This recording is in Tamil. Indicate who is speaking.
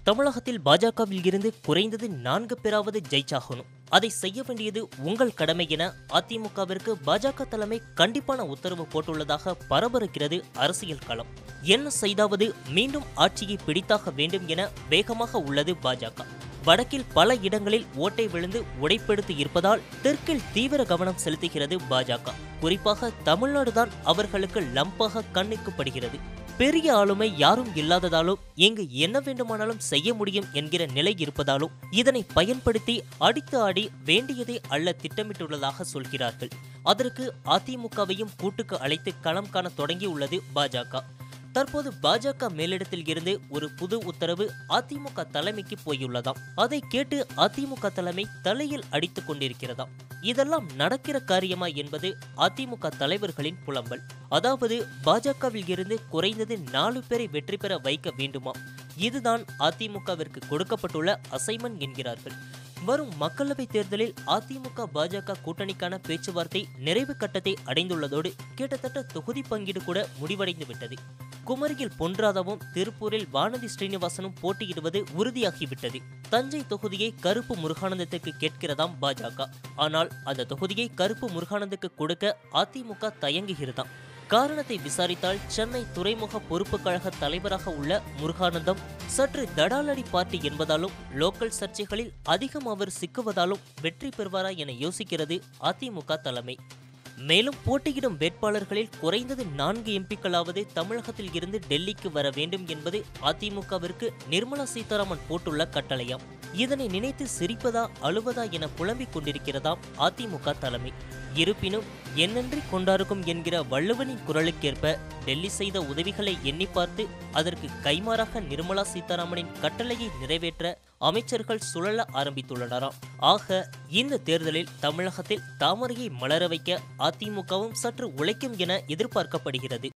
Speaker 1: தமிழகத்தில் பாஜகவில் இருந்து குறைந்தது நான்கு பேராவது ஜெயிச்சாகணும் அதை செய்ய வேண்டியது உங்கள் கடமை என அதிமுகவிற்கு பாஜக தலைமை கண்டிப்பான உத்தரவு போட்டுள்ளதாக பரபரக்கிறது அரசியல் களம் என்ன செய்தாவது மீண்டும் ஆட்சியை பிடித்தாக வேண்டும் என வேகமாக உள்ளது பாஜக வடக்கில் பல இடங்களில் ஓட்டை விழுந்து உடைப்பெடுத்து இருப்பதால் தெற்கில் தீவிர கவனம் செலுத்துகிறது பாஜக குறிப்பாக தமிழ்நாடுதான் அவர்களுக்கு லம்பாக கண்ணுக்கு படுகிறது பெரிய ஆளுமை யாரும் இல்லாததாலும் இங்கு என்ன வேண்டுமானாலும் செய்ய முடியும் என்கிற நிலை இருப்பதாலும் இதனை பயன்படுத்தி அடித்து ஆடி வேண்டியதை அள்ள திட்டமிட்டுள்ளதாக சொல்கிறார்கள் அதற்கு அதிமுகவையும் கூட்டுக்கு அழைத்து களம் காண தொடங்கியுள்ளது பாஜக தற்போது பாஜக மேலிடத்தில் இருந்து ஒரு புது உத்தரவு அதிமுக தலைமைக்கு போயுள்ளதாம் அதை கேட்டு அதிமுக தலைமை தலையில் அடித்துக் கொண்டிருக்கிறதாம் இதெல்லாம் நடக்கிற காரியமா என்பது அதிமுக தலைவர்களின் புலம்பல் அதாவது பாஜகவில் இருந்து குறைந்தது நாலு பேரை வெற்றி பெற வைக்க வேண்டுமா இதுதான் அதிமுகவிற்கு கொடுக்கப்பட்டுள்ள அசைன்மெண்ட் என்கிறார்கள் வரும் மக்களவைத் தேர்தலில் அதிமுக பாஜக கூட்டணிக்கான பேச்சுவார்த்தை நிறைவு கட்டத்தை அடைந்துள்ளதோடு கிட்டத்தட்ட தொகுதி பங்கீடு கூட முடிவடைந்து விட்டது குமரியில் பொன்ராதாவும் திருப்பூரில் வானதி ஸ்ரீனிவாசனும் போட்டியிடுவது உறுதியாகிவிட்டது தஞ்சை தொகுதியை கருப்பு முருகானந்தத்துக்கு கேட்கிறதாம் பாஜக ஆனால் அந்த தொகுதியை கருப்பு முருகானந்துக்கு கொடுக்க அதிமுக தயங்குகிறதாம் காரணத்தை விசாரித்தால் சென்னை துறைமுக பொறுப்பு கழக தலைவராக உள்ள முருகானந்தம் சற்று தடாலடி பார்ட்டி என்பதாலும் லோக்கல் சர்ச்சைகளில் அதிகம் அவர் சிக்குவதாலும் வெற்றி பெறுவாரா என யோசிக்கிறது அதிமுக தலைமை மேலும் போட்டியிடும் வேட்பாளர்களில் குறைந்தது நான்கு எம்பிக்களாவது தமிழகத்தில் இருந்து டெல்லிக்கு வர வேண்டும் என்பது அதிமுகவிற்கு நிர்மலா சீதாராமன் போட்டுள்ள கட்டளையாம் இதனை நினைத்து சிரிப்பதா அழுவதா என புலம்பிக் கொண்டிருக்கிறதாம் அதிமுக தலைமை இருப்பினும் என்னன்றி கொண்டாருக்கும் என்கிற வள்ளுவனின் குரலுக்கேற்ப டெல்லி செய்த உதவிகளை எண்ணி பார்த்து அதற்கு கைமாறாக நிர்மலா சீதாராமனின் கட்டளையை நிறைவேற்ற அமைச்சர்கள் சுழல ஆரம்பித்துள்ளனராம் ஆக இந்த தேர்தலில் தமிழகத்தில் தாமரையை மலர வைக்க அதிமுகவும் சற்று உழைக்கும் என எதிர்பார்க்கப்படுகிறது